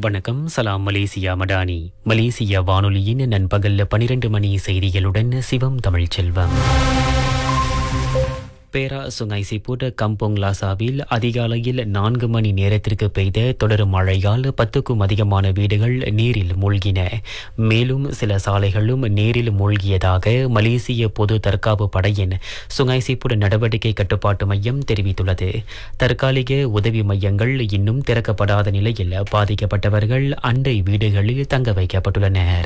வணக்கம் சலாம் Malaysia Madani Malaysia வானொலியின் நண்பகல் பனிரெண்டு மணி செய்திகளுடன் சிவம் தமிழ்ச்செல்வம் பேரா சுங்கை சிப்புட் கம்போங் லாசாவில் அதிகாலையில் நான்கு மணி நேரத்திற்கு பெய்த தொடரும் மழையால் பத்துக்கும் அதிகமான வீடுகள் நீரில் மூழ்கின மேலும் சில சாலைகளும் நீரில் மூழ்கியதாக மலேசிய பொது தற்காப்பு படையின் சுங்கை சிப்புட் நடவடிக்கை கட்டுப்பாட்டு மையம் தெரிவித்துள்ளது தற்காலிக உதவி மையங்கள் இன்னும் திறக்கப்படாத நிலையில் பாதிக்கப்பட்டவர்கள் அண்டை வீடுகளில் தங்க வைக்கப்பட்டுள்ளனர்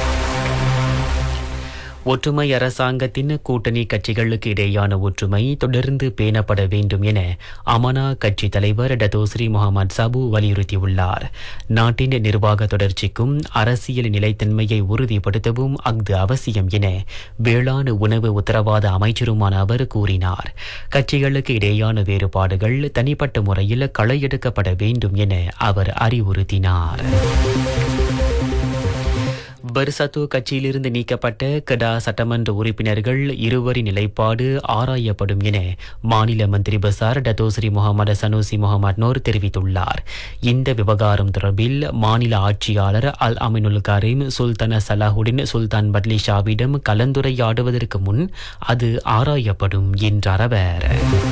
ஒற்றுமை அரசாங்கத்தின் கூட்டணி கட்சிகளுக்கு இடையான ஒற்றுமை தொடர்ந்து பேணப்பட வேண்டும் என அமனா கட்சி தலைவர் டத்தோஸ்ரீ முகமது சாபு வலியுறுத்தியுள்ளார் நாட்டின் நிர்வாக தொடர்ச்சிக்கும் அரசியல் நிலைத்தன்மையை உறுதிப்படுத்தவும் அஃது அவசியம் என வேளாண் உணவு உத்தரவாத அமைச்சருமான அவர் கூறினார் கட்சிகளுக்கு இடையான வேறுபாடுகள் தனிப்பட்ட முறையில் களையெடுக்கப்பட வேண்டும் என அவர் அறிவுறுத்தினார் பர்சத்து கட்சியிலிருந்து நீக்கப்பட்ட கடா சட்டமன்ற உறுப்பினர்கள் இருவரின் நிலைப்பாடு ஆராயப்படும் என மாநில மந்திரி பசார் Dato Sri Muhammad Sanusi Muhammad Nor தெரிவித்துள்ளார் இந்த விவகாரம் தொடர்பில் மாநில ஆட்சியாளர் அல் அமினுல் கரீம் சுல்தான சலாஹுடின் சுல்தான் பட்லி ஷாவிடம் கலந்துரையாடுவதற்கு முன் அது ஆராயப்படும் என்றார் அவர்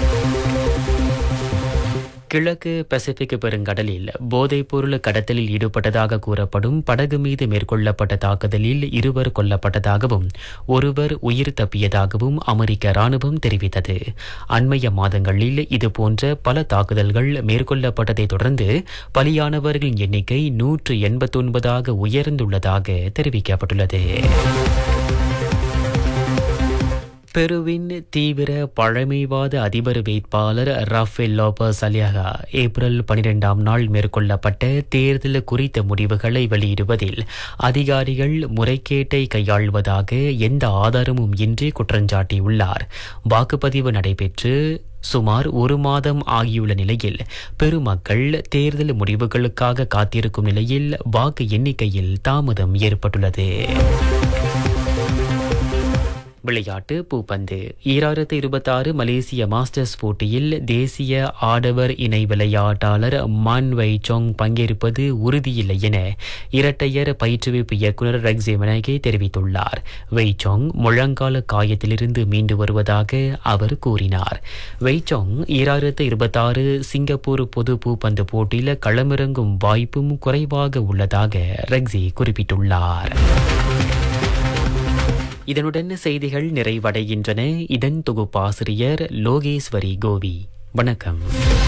கிழக்கு பசிபிக் பெருங்கடலில் போதைப்பொருள் கடத்தலில் ஈடுபட்டதாக கூறப்படும் படகு மீது மேற்கொள்ளப்பட்ட தாக்குதலில் இருவர் கொல்லப்பட்டதாகவும் ஒருவர் உயிர் தப்பியதாகவும் அமெரிக்க ராணுவம் தெரிவித்தது அண்மைய மாதங்களில் இதுபோன்ற பல தாக்குதல்கள் மேற்கொள்ளப்பட்டதை தொடர்ந்து பலியானவர்களின் எண்ணிக்கை நூற்று எண்பத்தொன்பதாக உயர்ந்துள்ளதாக தெரிவிக்கப்பட்டுள்ளது பெருவின் தீவிர பழமைவாத அதிபர் வேட்பாளர் ரஃபேல் லோபஸ் அலியாகா ஏப்ரல் பனிரெண்டாம் நாள் மேற்கொள்ளப்பட்ட தேர்தல் குறித்த முடிவுகளை வெளியிடுவதில் அதிகாரிகள் முறைகேட்டை கையாள்வதாக எந்த ஆதாரமும் இன்றி குற்றஞ்சாட்டியுள்ளார் வாக்குப்பதிவு நடைபெற்று சுமார் ஒரு மாதம் ஆகியுள்ள நிலையில் பெருமக்கள் தேர்தல் முடிவுகளுக்காக காத்திருக்கும் நிலையில் வாக்கு எண்ணிக்கையில் தாமதம் ஏற்பட்டுள்ளது விளையாட்டு பூப்பந்து ஈராயிரத்து இருபத்தாறு மலேசிய மாஸ்டர்ஸ் போட்டியில் தேசிய ஆடவர் இணை விளையாட்டாளர் மான் வை சோங் பங்கேற்பது உறுதியில்லை என இரட்டையர் பயிற்றுவிப்பு இயக்குநர் ரெக்ஸே மெனகே தெரிவித்துள்ளார் வெய்சோங் முழங்கால காயத்திலிருந்து மீண்டு வருவதாக அவர் கூறினார் வெய்சோங் ஈராயிரத்து இருபத்தாறு சிங்கப்பூர் பொது பூப்பந்து போட்டியில் களமிறங்கும் வாய்ப்பும் குறைவாக உள்ளதாக ரெக்ஸே குறிப்பிட்டுள்ளார் இதனுடன் செய்திகள் நிறைவடைகின்றன இதன் தொகுப்பாசிரியர் லோகேஸ்வரி கோவி வணக்கம்